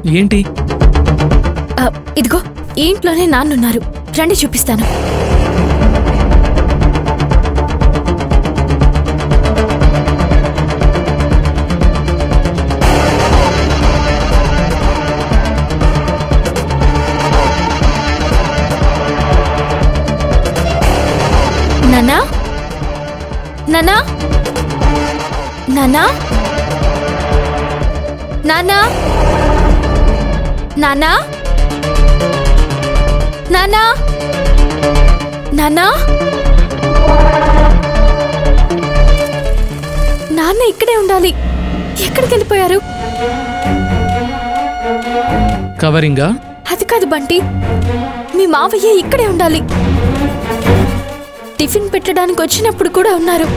ఏంటి ఆ, ఇదిగో ఈ ఇంట్లోనే నాన్నున్నారు రండి చూపిస్తాను నానా నానా నానా నానా నానా నానా నానా నాన్న ఇక్కడే ఉండాలి ఎక్కడికి వెళ్ళిపోయారు కవరింగా అది కాదు బంటి మీ మావయ్య ఇక్కడే ఉండాలి టిఫిన్ పెట్టడానికి వచ్చినప్పుడు కూడా ఉన్నారు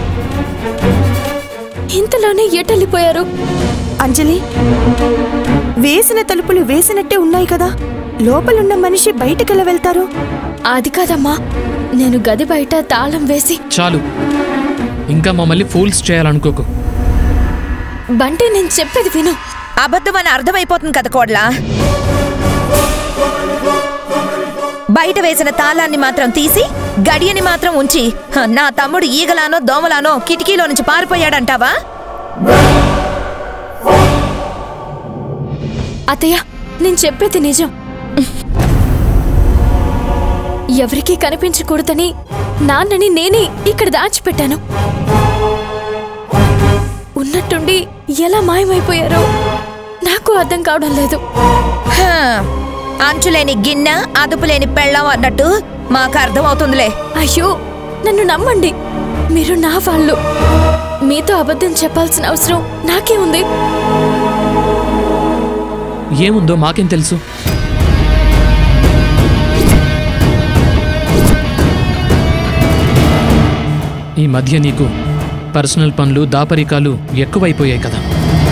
ఇంతలోనే ఎటెళ్ళిపోయారు అంజలి వేసిన తలుపులు వేసినట్టే ఉన్నాయి కదా లోపలున్న మనిషి బయటికెలా వెళ్తారు అది కాదమ్మా నేను గది బయట తాళం వేసి చాలు ఇంకా మమ్మల్ని ఫూల్స్ చేయాలనుకోకు బంటి నేను చెప్పేది విను అబద్ధం అని అర్థమైపోతుంది కదా కోడ్లా బయట వేసిన తాళాన్ని మాత్రం తీసి గడియని మాత్రం ఉంచి హ, నా తమ్ముడు ఈగలానో దోమలానో కిటికీలో నుంచి పారిపోయాడంటావా అత్తయ్య నేను చెప్పేది నిజం ఎవరికీ కనిపించకూడదని నాన్నని నేనే ఇక్కడ దాచిపెట్టాను ఉన్నట్టుండి ఎలా మాయమైపోయారో నాకు అర్థం కావడం లేదు హ, అంచులేని గిన్నె అదుపులేని పెళ్ళం అన్నట్టు మాకు అర్థమవుతుందిలే అయ్యో నన్ను నమ్మండి మీరు నా వాళ్ళు మీతో అబద్ధం చెప్పాల్సిన అవసరం నాకే ఉంది ఏముందో మాకేం తెలుసు ఈ మధ్య నీకు పర్సనల్ పనులు దాపరికాలు ఎక్కువైపోయాయి కదా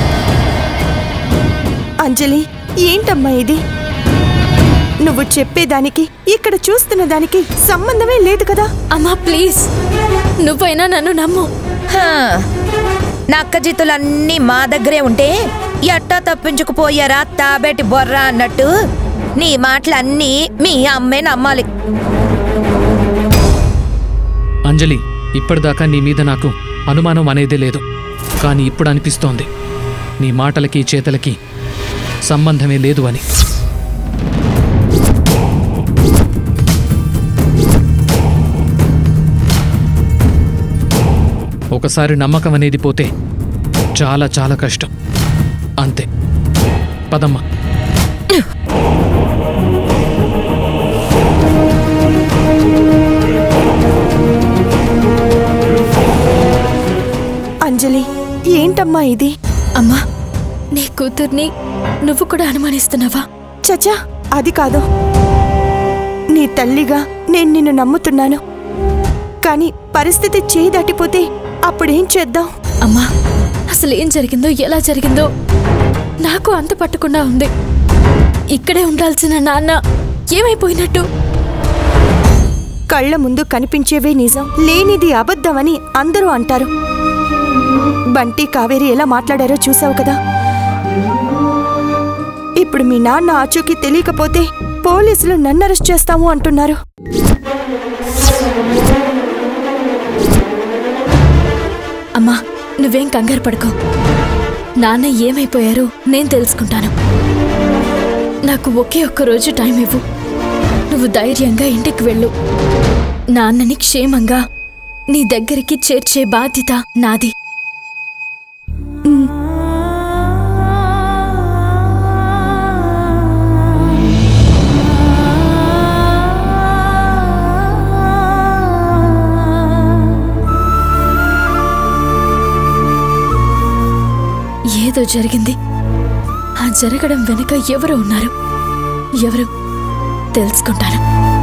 అంజలి ఏంటమ్మా ఇది నువ్వు చెప్పేదానికి ఇక్కడ చూస్తున్న దానికి సంబంధమే లేదు కదా అమ్మా ప్లీజ్ నువ్వైనా నన్ను నమ్ము హ, నక్కజిత్తులన్నీ మా దగ్గరే ఉంటే ఎట్టా తప్పించుకుపోయారా తాబేటి బొర్రా అన్నట్టు నీ మాటలన్నీ మీ అమ్మే నమ్మాలి అంజలి ఇప్పటిదాకా నీ మీద నాకు అనుమానం అనేదే లేదు కానీ ఇప్పుడు అనిపిస్తోంది నీ మాటలకి చేతలకి సంబంధమే లేదు అని ఒకసారి నమ్మకం అనేది పోతే చాలా చాలా కష్టం అంతే పదమ్మా అంజలి ఏంటమ్మా ఇది అమ్మా నీ కూతుర్ని నువ్వు కూడా అనుమానిస్తున్నావా చచా అది కాదు నీ తల్లిగా నేను నిన్ను నమ్ముతున్నాను కానీ పరిస్థితి చేయి దాటిపోతే అప్పుడేం చేద్దాం అమ్మా అసలు ఏం జరిగిందో ఎలా జరిగిందో నాకు అంత పట్టకుండా ఉంది ఇక్కడే ఉండాల్సిన నాన్న ఏమైపోయినట్టు కళ్ళ ముందు కనిపించేవే నిజం లేనిది అబద్ధమని అందరూ అంటారు బంటి కావేరి ఎలా మాట్లాడారో చూసావు కదా ఇప్పుడు మీ నాన్న ఆచూకీ తెలియకపోతే పోలీసులు నన్ను అరెస్ట్ చేస్తాము అంటున్నారు అమ్మా నువ్వేం కంగారు పడుకో నాన్న ఏమైపోయారో నేను తెలుసుకుంటాను నాకు ఒకే ఒక్క రోజు టైం ఇవ్వు నువ్వు ధైర్యంగా ఇంటికి వెళ్ళు నాన్నని క్షేమంగా నీ దగ్గరికి చేర్చే బాధ్యత నాది ఏదో జరిగింది ఆ జరగడం వెనుక ఎవరు ఉన్నారు ఎవరు తెలుసుకుంటాను